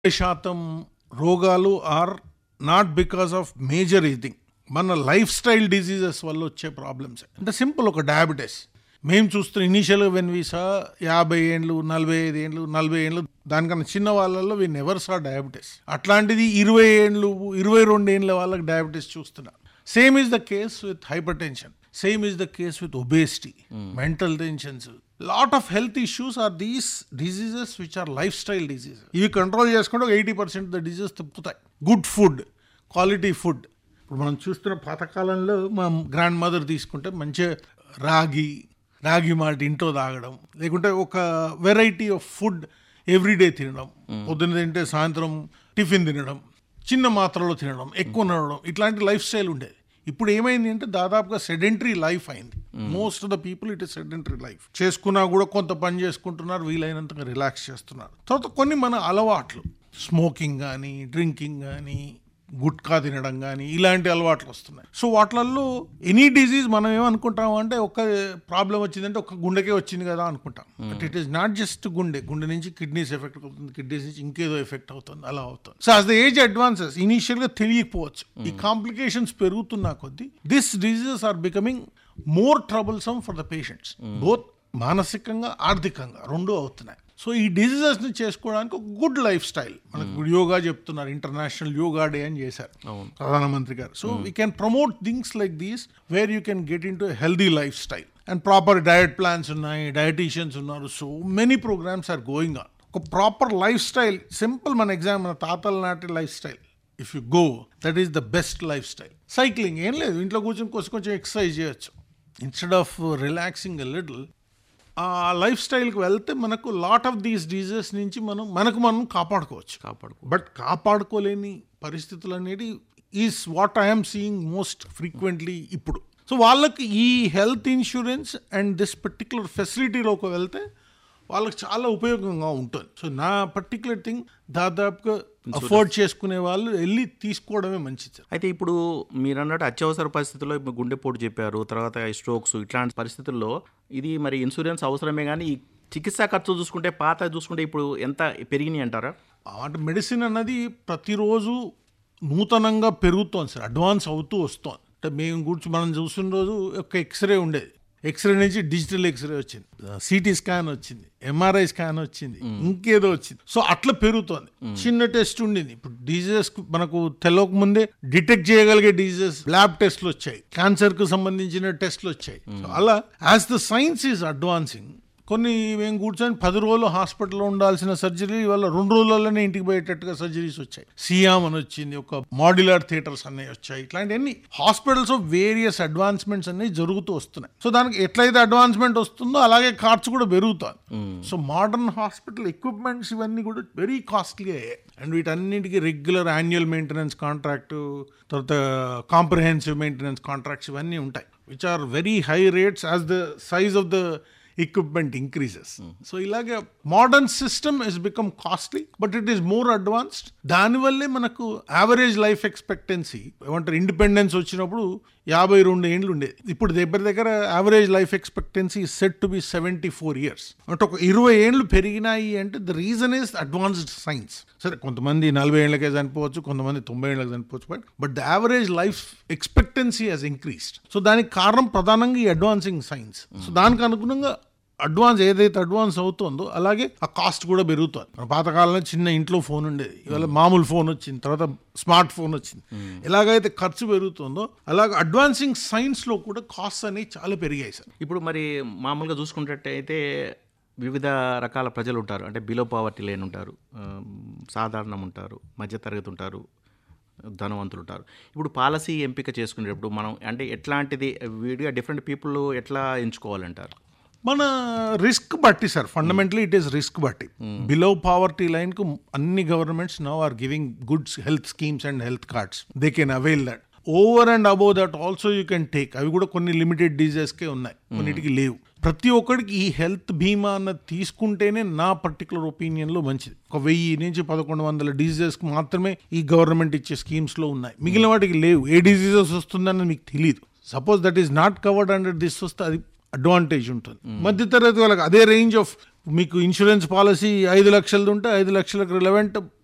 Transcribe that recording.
శాతం రోగాలు are not because of major eating మన లైఫ్ స్టైల్ డిసీజెస్ వల్ల వచ్చే ప్రాబ్లమ్స్ అంటే సింపుల్ ఒక డయాబెటీస్ మేము చూస్తున్న ఇనీషియల్గా వెన్ వీసా యాభై ఏండ్లు నలభై ఐదు ఏండ్లు నలభై ఏండ్లు దానికన్నా చిన్న వాళ్ళల్లో వీ నెవర్ సా డయాబెటీస్ అట్లాంటిది ఇరవై ఏండ్లు ఇరవై రెండు ఏండ్ల వాళ్ళకి డయాబెటీస్ చూస్తున్నారు same is the case with hypertension same is the case with obesity mental tensions lot of health issues are these diseases which are lifestyle diseases ఇవి control చేసుకుంటే ఒక ఎయిటీ పర్సెంట్ ద డిసీజెస్ తిప్పుతాయి good food quality food ఇప్పుడు మనం చూస్తున్న పాతకాలంలో మా grand mother తీసుకుంటే మంచిగా రాగి రాగి మాల్ట్ ఇంట్లో తాగడం లేకుంటే ఒక వెరైటీ ఆఫ్ ఫుడ్ ఎవ్రీడే తినడం పొద్దున్న తింటే సాయంత్రం టిఫిన్ తినడం చిన్న మాత్రలో తినడం ఎక్కువ నడవడం ఇట్లాంటి లైఫ్ స్టైల్ ఉండేది ఇప్పుడు ఏమైంది అంటే దాదాపుగా సెడెంటరీ లైఫ్ అయింది most of the people it is sedentary life చేసుకున్నా కూడా కొంత పని చేసుకుంటున్నారు వీలైనంతగా రిలాక్స్ చేస్తున్నారు తర్వాత కొన్ని మన అలవాట్లు స్మోకింగ్ కానీ డ్రింకింగ్ కానీ గుట్కా తినడం కానీ ఇలాంటి అలవాట్లు వస్తున్నాయి సో వాటిల్లో ఎనీ డిజీజ్ మనం ఏమనుకుంటాం అంటే ఒక ప్రాబ్లం వచ్చిందంటే ఒక గుండెకే వచ్చింది కదా అనుకుంటాం but it is not just గుండె గుండె నుంచి కిడ్నీస్ ఎఫెక్ట్ అవుతుంది కిడ్నీస్ నుంచి ఇంకేదో ఎఫెక్ట్ అవుతుంది అలా అవుతుంది so as the age advances initial గా తెలియకపోవచ్చు ఈ కాంప్లికేషన్స్ పెరుగుతున్న కొద్దీ this diseases are becoming more troublesome for the patients both మానసికంగా ఆర్థికంగా రెండు అవుతున్నాయి సో ఈ డిజీజెస్ ని చేసుకోవడానికి ఒక గుడ్ లైఫ్ స్టైల్ మనకు ఇప్పుడు యోగా చెప్తున్నారు ఇంటర్నేషనల్ యోగా డే అని చేశారు ప్రధానమంత్రి గారు so we can promote things like these where you can get into healthy lifestyle and proper diet plans ఉన్నాయి డయటీషియన్స్ ఉన్నారు so many programmes are going on ఒక ప్రాపర్ లైఫ్ స్టైల్ సింపుల్ మన example మన తాతల నాటి lifestyle if you go that is the best lifestyle cycling ఏం లేదు ఇంట్లో కూర్చొని కొంచెం కొంచెం ఎక్సర్సైజ్ చేయొచ్చు instead of relaxing a little ఆ లైఫ్ స్టైల్కి వెళ్తే మనకు లాట్ ఆఫ్ దీస్ డిజీజెస్ నుంచి మనం మనకు మనం కాపాడుకోవచ్చు కాపాడుకో బట్ కాపాడుకోలేని పరిస్థితులు అనేది is what I'm seeing most frequently ఇప్పుడు సో వాళ్ళకి ఈ health insurance and this particular ఫెసిలిటీలోకి వెళ్తే వాళ్ళకి చాలా ఉపయోగంగా ఉంటుంది సో నా పర్టికులర్ థింగ్ దాదాపుగా అఫోర్డ్ చేసుకునే వాళ్ళు వెళ్ళి తీసుకోవడమే మంచిది సార్ అయితే ఇప్పుడు మీరు అన్నట్టు అత్యవసర పరిస్థితుల్లో ఇప్పుడు గుండెపోటు చెప్పారు తర్వాత స్ట్రోక్స్ ఇట్లాంటి పరిస్థితుల్లో ఇది మరి ఇన్సూరెన్స్ అవసరమే కానీ ఈ చికిత్సా ఖర్చు చూసుకుంటే పాత చూసుకుంటే ఇప్పుడు ఎంత పెరిగినాయి అంటారా అంటే మెడిసిన్ అన్నది ప్రతిరోజు నూతనంగా పెరుగుతోంది సార్ అడ్వాన్స్ అవుతూ వస్తోంది అంటే మేము గురించి మనం చూసిన రోజు ఒక ఎక్స్రే ఉండేది ఎక్స్రే నుంచి డిజిటల్ ఎక్స్రే వచ్చింది సిటీ స్కాన్ వచ్చింది ఎంఆర్ఐ స్కాన్ వచ్చింది ఇంకేదో వచ్చింది సో అట్లా పెరుగుతోంది చిన్న టెస్ట్ ఉండింది ఇప్పుడు డిజీజెస్ మనకు తెలియక ముందే డిటెక్ట్ చేయగలిగే డిజీజెస్ ల్యాబ్ టెస్ట్లు వచ్చాయి క్యాన్సర్ కు సంబంధించిన టెస్ట్లు వచ్చాయి సో అలా as the science is advancing కొన్ని మేము కూర్చొని పది రోజులు హాస్పిటల్లో ఉండాల్సిన సర్జరీ వల్ల రెండు రోజుల్లోనే ఇంటికి పోయేటట్టుగా సర్జరీస్ వచ్చాయి సియామ్ అని వచ్చింది ఒక మాడ్యులర్ థియేటర్స్ అన్నీ వచ్చాయి ఇట్లాంటివన్నీ హాస్పిటల్స్ ఆఫ్ వేరియస్ అడ్వాన్స్మెంట్స్ అన్ని జరుగుతూ వస్తున్నాయి సో దానికి ఎట్లయితే అడ్వాన్స్మెంట్ వస్తుందో అలాగే ఖర్చు కూడా పెరుగుతుంది సో మోడర్న్ హాస్పిటల్ ఎక్విప్మెంట్స్ ఇవన్నీ కూడా వెరీ కాస్ట్లీ అయ్యాయి అండ్ వీటన్నిటికీ రెగ్యులర్ యాన్యువల్ మెయింటెనెన్స్ కాంట్రాక్ట్ తర్వాత కాంప్రహెన్సివ్ మెయింటెనెన్స్ కాంట్రాక్ట్స్ ఇవన్నీ ఉంటాయి which are very high rates as the size of the equipment increases. So ఇలాగే modern system is become costly but it is more advanced దానివల్లే మనకు average life expectancy ఏమంటారు independence వచ్చినప్పుడు యాభై రెండు ఏండ్లు ఉండేది ఇప్పుడు దగ్గర దగ్గర average life expectancy set to be seventy four years అంటే ఒక ఇరవై ఏండ్లు పెరిగినాయి అంటే the reason is advanced science సరే కొంతమంది నలభై ఏళ్ళకే చనిపోవచ్చు కొంతమంది తొంభై ఏళ్ళకి చనిపోవచ్చు but but the average life expectancy has increased so దానికి కారణం ప్రధానంగా ఈ అడ్వాన్సింగ్ సైన్స్ సో దానికి అనుగుణంగా అడ్వాన్స్ ఏదైతే అడ్వాన్స్ అవుతుందో అలాగే ఆ కాస్ట్ కూడా పెరుగుతుంది మన పాతకాలంలో చిన్న ఇంట్లో ఫోన్ ఉండేది ఇవాళ మామూలు ఫోన్ వచ్చింది తర్వాత స్మార్ట్ ఫోన్ వచ్చింది ఎలాగైతే ఖర్చు పెరుగుతుందో అలాగే అడ్వాన్సింగ్ సైన్స్లో కూడా కాస్ట్ అనేవి చాలా పెరిగాయి సార్ ఇప్పుడు మరి మామూలుగా చూసుకున్నట్టయితే వివిధ రకాల ప్రజలు ఉంటారు అంటే బిలో పావర్టీ లేని ఉంటారు ఆ, సాధారణం ఉంటారు మధ్యతరగతి ఉంటారు ధనవంతులు ఉంటారు ఇప్పుడు పాలసీ ఎంపిక చేసుకునేటప్పుడు మనం అంటే ఎట్లాంటిది విడిగా డిఫరెంట్ పీపుల్ ఎట్లా ఎంచుకోవాలంటారు మన రిస్క్ బట్టి sir fundamentally it is risk బట్టి బిలో పావర్టీ లైన్ కు అన్ని governments now are giving goods health schemes and health cards they can avail that over and above that also you can take అవి కూడా కొన్ని limited డిజీజెస్కే ఉన్నాయి కొన్నిటికి లేవు ప్రతి ఒక్కడికి ఈ హెల్త్ బీమా అన్నది తీసుకుంటేనే నా పర్టికులర్ ఒపీనియన్ లో మంచిది ఒక వెయ్యి నుంచి పదకొండు వందల డిజీజెస్ కి మాత్రమే ఈ గవర్నమెంట్ ఇచ్చే స్కీమ్స్ లో ఉన్నాయి మిగిలిన వాటికి లేవు ఏ డిజీజెస్ వస్తుందని మీకు తెలియదు suppose that is not covered under this వస్తే అది అడ్వాంటేజ్ ఉంటుంది మధ్యతరగతి వాళ్ళకి అదే రేంజ్ ఆఫ్ మీకు ఇన్సూరెన్స్ పాలసీ ఐదు లక్షలది ఉంటే ఐదు లక్షలకు రిలవెంట్